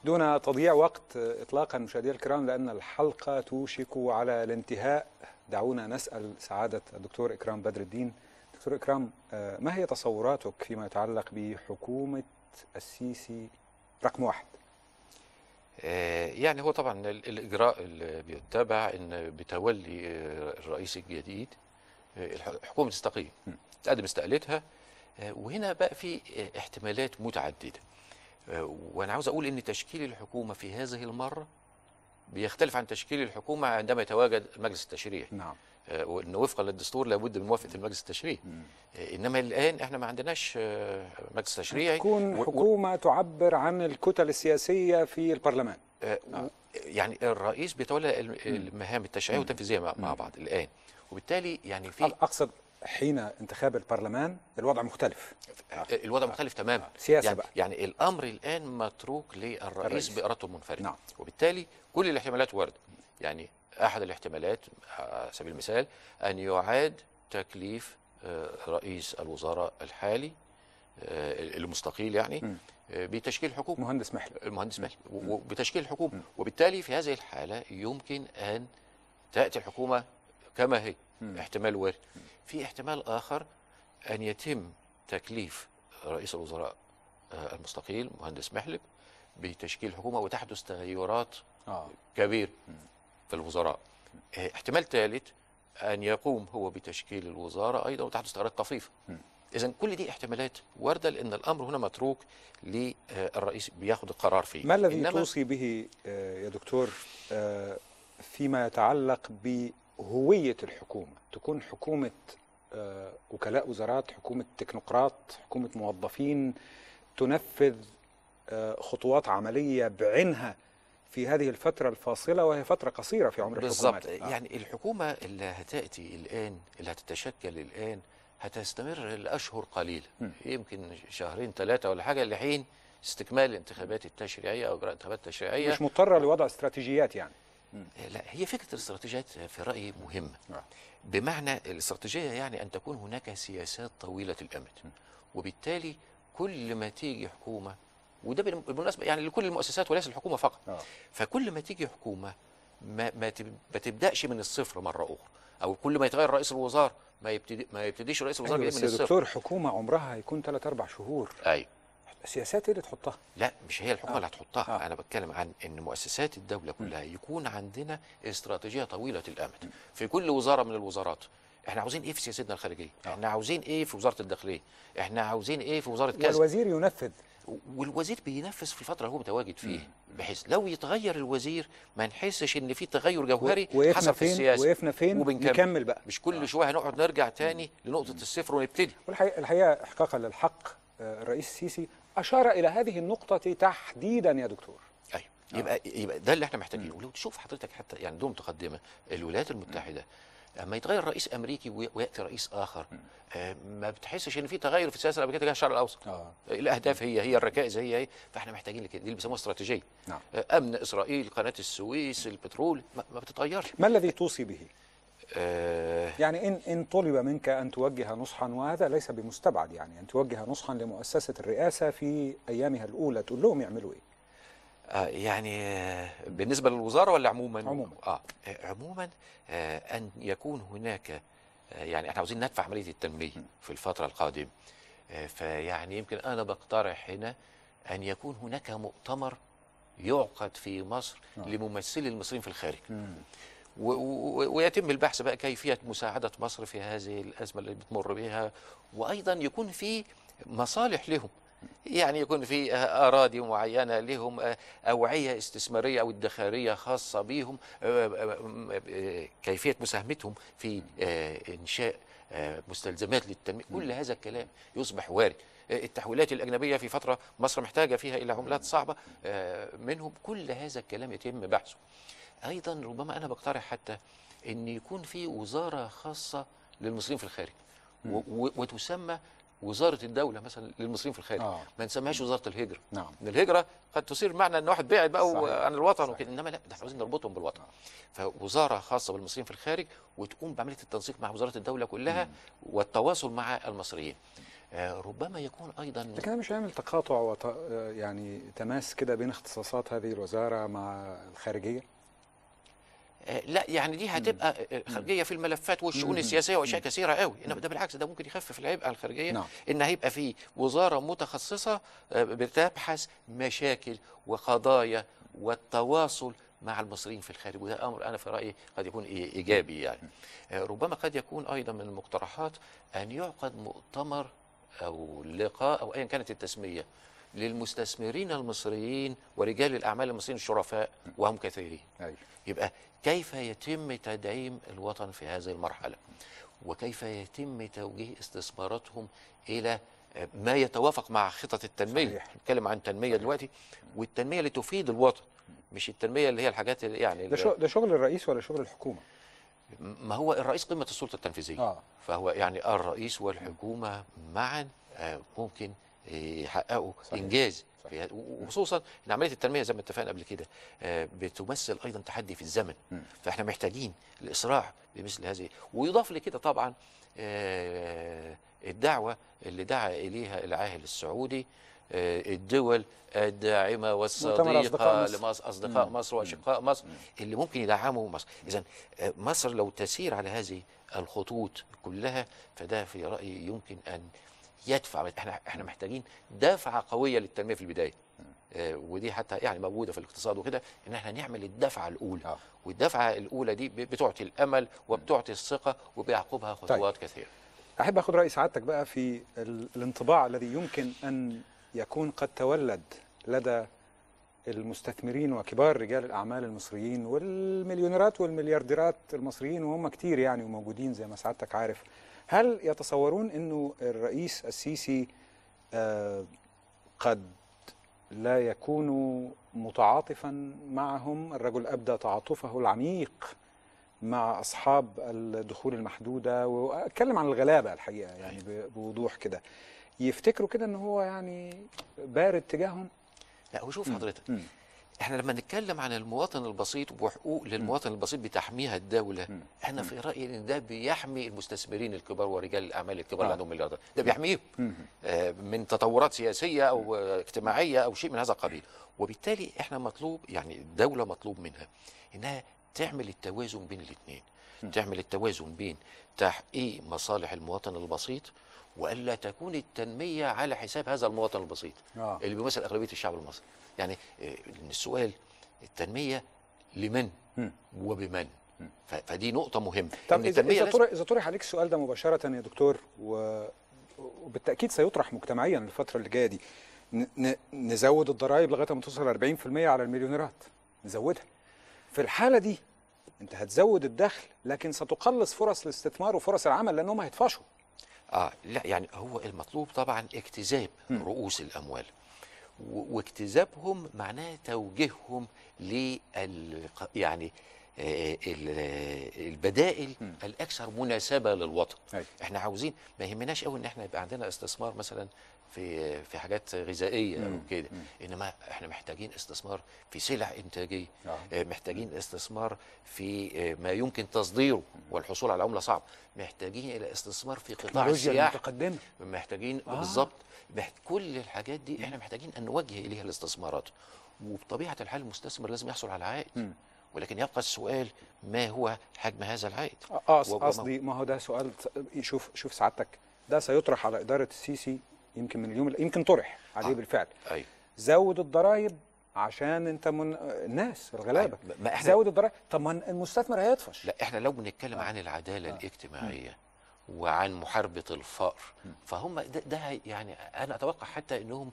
دون تضييع وقت اطلاقا مشاهدينا الكرام لان الحلقه توشك على الانتهاء دعونا نسال سعاده الدكتور اكرام بدر الدين دكتور اكرام آه، ما هي تصوراتك فيما يتعلق بحكومه السيسي رقم واحد آه، يعني هو طبعا ال- الاجراء اللي بيتبع ان بتولي آه، الرئيس الجديد آه، الح- الحكومه تستقيل تقدم استقالتها آه، وهنا بقى في آه، احتمالات متعدده آه، وانا عاوز اقول ان تشكيل الحكومه في هذه المره بيختلف عن تشكيل الحكومه عندما يتواجد المجلس التشريعي نعم آه، وان وفقا للدستور لابد من موافقه المجلس التشريعي آه، انما الان احنا ما عندناش آه، مجلس تشريعي تكون و- و- حكومه تعبر عن الكتل السياسيه في البرلمان آه، و- يعني الرئيس بيتولى الم- المهام التشريعيه والتنفيذيه مع مع بعض الان وبالتالي يعني في اقصد حين انتخاب البرلمان الوضع مختلف الوضع مختلف تماما سياسة يعني, بقى. يعني الامر الان متروك للرئيس الرئيس. بارادته المنفرده نعم. وبالتالي كل الاحتمالات وارده يعني احد الاحتمالات على سبيل المثال ان يعاد تكليف آه، رئيس الوزراء الحالي آه، المستقيل يعني آه، بتشكيل حكومه مهندس محلب المهندس مالك و- وبتشكيل الحكومه وبالتالي في هذه الحاله يمكن ان تاتي الحكومه كما هي احتمال وارد في احتمال اخر ان يتم تكليف رئيس الوزراء آه، المستقيل مهندس محلب بتشكيل الحكومه وتحدث تغيرات اه كبير في الوزراء آه، احتمال ثالث ان يقوم هو بتشكيل الوزاره ايضا وتحدث تغيرات طفيفه اذا كل دي احتمالات وارده لان الامر هنا متروك للرئيس بياخد القرار فيه ما الذي إنما توصي به آه، يا دكتور آه، فيما يتعلق بهوية الحكومة تكون حكومة آه، وكلاء وزارات حكومة تكنوقراط حكومة موظفين تنفذ آه، خطوات عملية بعينها في هذه الفترة الفاصلة وهي فترة قصيرة في عمر بالظبط الحكومات آه. يعني الحكومه اللي هتاتي الان اللي هتتشكل الان هتستمر لاشهر قليله يمكن شهرين ثلاثه ولا حاجه لحين استكمال الانتخابات التشريعيه او اجراء انتخابات تشريعيه مش مضطرة لوضع استراتيجيات يعني لا هي فكره الاستراتيجيات في رايي مهمه آه. بمعنى الاستراتيجيه يعني ان تكون هناك سياسات طويله الامد وبالتالي كل ما تيجي حكومه وده بالم- بالمناسبه يعني لكل المؤسسات وليس الحكومه فقط آه. فكل ما تيجي حكومه ما ما تب- ما تبداش من الصفر مره اخرى او كل ما يتغير رئيس الوزراء ما يبتدي ما يبتديش رئيس الوزراء أيوة جديد بس من يا الصفر دكتور حكومة عمرها هيكون 3 4 شهور ايوه سياسات ايه اللي تحطها لا مش هي الحكومه آه. اللي هتحطها آه. انا بتكلم عن ان مؤسسات الدوله كلها يكون عندنا استراتيجيه طويله الامد في كل وزاره من الوزارات احنا عاوزين ايه في سياستنا الخارجيه احنا عاوزين ايه في وزاره الداخليه احنا عاوزين ايه في وزاره كذا والوزير ينفذ والوزير بينفذ في الفتره اللي هو متواجد فيها بحيث لو يتغير الوزير ما نحسش ان في تغير جوهري وقفنا حصل في فين السياسه وقفنا فين وبنكمل. نكمل بقى مش كل شويه هنقعد نرجع تاني لنقطه الصفر ونبتدي والحقيقة الحقيقة إحقاقا للحق آه، الرئيس السيسي أشار إلى هذه النقطة تحديدا يا دكتور ايوه يبقى يبقى ده اللي احنا محتاجينه ولو تشوف حضرتك حتى يعني دون مقدمه الولايات المتحده اما يتغير رئيس امريكي وي- وياتي رئيس اخر آه ما بتحسش ان في تغير في السياسه الامريكيه تجاه الشرق الاوسط آه. الاهداف هي هي الركائز هي هي فاحنا محتاجين لكده دي اللي بيسموها استراتيجيه نعم. آه امن اسرائيل قناه السويس البترول ما, ما بتتغيرش ما الذي توصي به؟ آه يعني إن إن طلب منك أن توجه نصحا وهذا ليس بمستبعد يعني أن توجه نصحا لمؤسسة الرئاسة في أيامها الأولى تقول لهم يعملوا إيه؟ آه يعني آه بالنسبه للوزاره ولا عموما عموما. اه آه، عموما آه ان يكون هناك آه يعني احنا عاوزين ندفع عمليه التنميه في الفتره القادمه آه فيعني يمكن انا بقترح هنا ان يكون هناك مؤتمر يعقد في مصر لممثلي المصريين في الخارج و- و- ويتم البحث بقى كيفيه مساعده مصر في هذه الازمه اللي بتمر بها وايضا يكون في مصالح لهم يعني يكون في آه، اراضي معينه لهم آه، اوعيه استثماريه او ادخاريه خاصه بهم آه، آه، آه، كيفيه مساهمتهم في آه، انشاء آه، مستلزمات للتنميه كل هذا الكلام يصبح وارد آه، التحويلات الاجنبيه في فتره مصر محتاجه فيها الى عملات صعبه آه، منهم كل هذا الكلام يتم بحثه ايضا ربما انا بقترح حتى ان يكون في وزاره خاصه للمصريين في الخارج و- و- وتسمى وزاره الدوله مثلا للمصريين في الخارج آه. ما نسميهاش وزاره الهجره نعم. ان الهجره قد تصير معنى ان واحد بعد بقى صحيح. عن الوطن صحيح. وكده انما لا ده احنا عاوزين نربطهم بالوطن فوزاره خاصه بالمصريين في الخارج وتقوم بعمليه التنسيق مع وزاره الدوله كلها والتواصل مع المصريين آه، ربما يكون ايضا لكن ده مش هيعمل تقاطع وط... يعني تماس كده بين اختصاصات هذه الوزاره مع الخارجيه آه، لا يعني دي هتبقى آه، خارجيه في الملفات والشؤون السياسيه واشياء كثيره قوي انما ده بالعكس ده ممكن يخفف العبء على الخارجيه نعم. ان هيبقى في وزاره متخصصه آه، بتبحث مشاكل وقضايا والتواصل مع المصريين في الخارج وده امر انا في رايي قد يكون إي- ايجابي يعني آه، ربما قد يكون ايضا من المقترحات ان يعقد مؤتمر او لقاء او ايا كانت التسميه للمستثمرين المصريين ورجال الاعمال المصريين الشرفاء وهم كثيرين أيوة. يبقى كيف يتم تدعيم الوطن في هذه المرحلة وكيف يتم توجيه استثماراتهم إلى ما يتوافق مع خطط التنمية صحيح. نتكلم عن تنمية دلوقتي والتنمية اللي تفيد الوطن مش التنمية اللي هي الحاجات اللي يعني ده شغل ده شغل الرئيس ولا شغل الحكومه؟ ما هو الرئيس قمة السلطة التنفيذية اه فهو يعني الرئيس والحكومة معا آه، ممكن آه، يحققوا صحيح. انجاز صحيح. في هذا- وخصوصا ان عمليه التنميه زي ما اتفقنا قبل كده آه، بتمثل ايضا تحدي في الزمن مم. فاحنا محتاجين الاسراع بمثل هذه ويضاف لكده طبعا آه، الدعوه اللي دعا اليها العاهل السعودي آه، الدول الداعمه والصديقه أصدقاء مصر. لمصر اصدقاء مم. مصر واشقاء مصر اللي ممكن يدعموا مصر اذا مصر لو تسير على هذه الخطوط كلها فده في رايي يمكن ان يدفع احنا احنا محتاجين دفعه قويه للتنميه في البدايه آه، ودي حتى يعني موجوده في الاقتصاد وكده ان احنا نعمل الدفعه الاولى آه. والدفعه الاولى دي ب- بتعطي الامل وبتعطي الثقه وبيعقبها خطوات كثيره احب اخذ راي سعادتك بقى في ال- الانطباع الذي يمكن ان يكون قد تولد لدى المستثمرين وكبار رجال الاعمال المصريين والمليونيرات والمليارديرات المصريين وهم كتير يعني وموجودين زي ما سعادتك عارف هل يتصورون انه الرئيس السيسي آه قد لا يكون متعاطفا معهم الرجل ابدى تعاطفه العميق مع اصحاب الدخول المحدوده واتكلم عن الغلابه الحقيقه يعني ب- بوضوح كده يفتكروا كده ان هو يعني بارد تجاههم لا هو شوف حضرتك مم. احنا لما نتكلم عن المواطن البسيط وحقوق للمواطن البسيط بتحميها الدوله مم. انا في رايي ان ده بيحمي المستثمرين الكبار ورجال الاعمال الكبار آه. اللي عندهم ملياردات ده بيحميهم مم. آه، من تطورات سياسيه او آه، اجتماعيه او شيء من هذا القبيل وبالتالي احنا مطلوب يعني الدوله مطلوب منها انها تعمل التوازن بين الاثنين تعمل التوازن بين تحقيق مصالح المواطن البسيط والا تكون التنميه على حساب هذا المواطن البسيط آه. اللي بيمثل اغلبيه الشعب المصري يعني آه، السؤال التنميه لمن مم. وبمن ف- فدي نقطه مهمه طب إن اذا التنمية اذا لازم- طرح اذا طرح عليك السؤال ده مباشره يا دكتور و... وبالتاكيد سيطرح مجتمعيا الفتره اللي جايه دي ن... ن... نزود الضرائب لغايه ما توصل 40% على المليونيرات نزودها في الحاله دي انت هتزود الدخل لكن ستقلص فرص الاستثمار وفرص العمل لانهم هيطفشوا اه لا يعني هو المطلوب طبعا اجتذاب رؤوس الاموال و- واجتذابهم معناه توجيههم لل يعني آه، ال- البدائل الاكثر مناسبه للوطن أيوة. احنا عاوزين ما يهمناش قوي ان احنا يبقى عندنا استثمار مثلا في في حاجات غذائيه او كده انما احنا محتاجين استثمار في سلع انتاجيه آه. آه، محتاجين استثمار في آه، ما يمكن تصديره والحصول على عمله صعب محتاجين الى استثمار في قطاع التكنولوجيا السياحه المتقدمه محتاجين آه. آه. بالظبط محت... كل الحاجات دي احنا محتاجين ان نوجه اليها الاستثمارات وبطبيعه الحال المستثمر لازم يحصل على عائد مم. ولكن يبقى السؤال ما هو حجم هذا العائد اه وما- قصدي ما هو ده سؤال شوف شوف سعادتك ده سيطرح على اداره السيسي يمكن من اليوم يمكن طرح عليه آه. بالفعل ايوه زود الضرائب عشان انت من الناس الغلابه أيوة. ما إحنا- زود الضرائب طب ما المستثمر هيطفش لا احنا لو بنتكلم عن العداله الاجتماعيه وعن محاربه الفقر فهم ده, ده هي- يعني انا اتوقع حتى انهم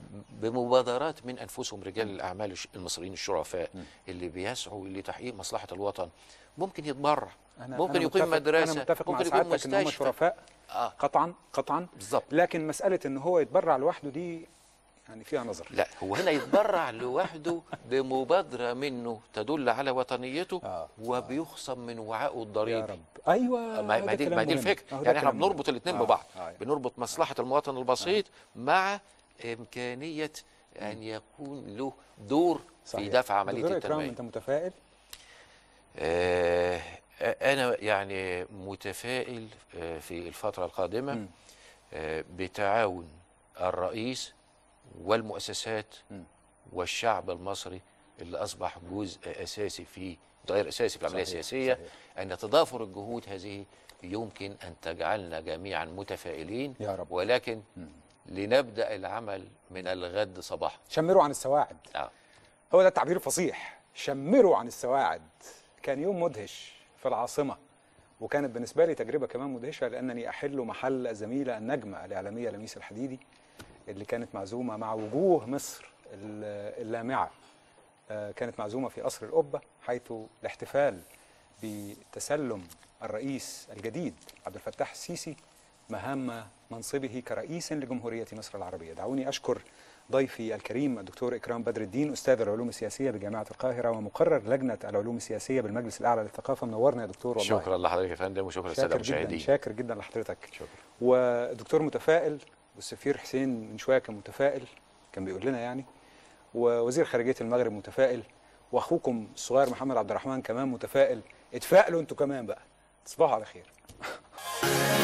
بمبادرات من انفسهم رجال الاعمال الش- المصريين الشرفاء اللي بيسعوا لتحقيق مصلحه الوطن ممكن يتبرع ممكن يقيم متفق مدرسه انا متفق مع ممكن يقيم سعادتك ان هم مستشفى شرفاء اه قطعا قطعا بالظبط لكن مساله ان هو يتبرع لوحده دي يعني فيها نظر لا هو هنا يتبرع لوحده بمبادره منه تدل على وطنيته آه. وبيخصم من وعائه يا الضريبي رب ايوه ما هذا ما دي كلام ما دي مهم. الفكره أهو ده يعني احنا كلام مهم. بنربط الاثنين آه، ببعض آه. بنربط مصلحه المواطن البسيط مع امكانيه ان يكون له دور في صحيح. دفع عمليه دكتور إكرام، التنميه انت متفائل آه انا يعني متفائل آه، في الفتره القادمه مم. آه، بتعاون الرئيس والمؤسسات مم. والشعب المصري اللي اصبح جزء اساسي في غير اساسي في العمليه صحيح، السياسيه صحيح. ان تضافر الجهود هذه يمكن ان تجعلنا جميعا متفائلين يا رب. ولكن مم. لنبدا العمل من الغد صباحا شمروا عن السواعد آه. هو ده التعبير الفصيح شمروا عن السواعد كان يوم مدهش في العاصمة وكانت بالنسبة لي تجربة كمان مدهشة لأنني أحل محل الزميلة النجمة الإعلامية لميس الحديدي اللي كانت معزومة مع وجوه مصر ال- اللامعة آه، كانت معزومة في قصر القبة حيث الاحتفال بتسلم الرئيس الجديد عبد الفتاح السيسي مهام منصبه كرئيس لجمهورية مصر العربية دعوني أشكر ضيفي الكريم الدكتور إكرام بدر الدين أستاذ العلوم السياسية بجامعة القاهرة ومقرر لجنة العلوم السياسية بالمجلس الأعلى للثقافة منورنا يا دكتور والله شكرا لحضرتك يا فندم وشكرا للساده شاكر جدا المشاهدين شاكر جدا لحضرتك شكرا ودكتور متفائل والسفير حسين من شويه كان متفائل كان بيقول لنا يعني ووزير خارجيه المغرب متفائل واخوكم الصغير محمد عبد الرحمن كمان متفائل اتفائلوا انتوا كمان بقى تصبحوا على خير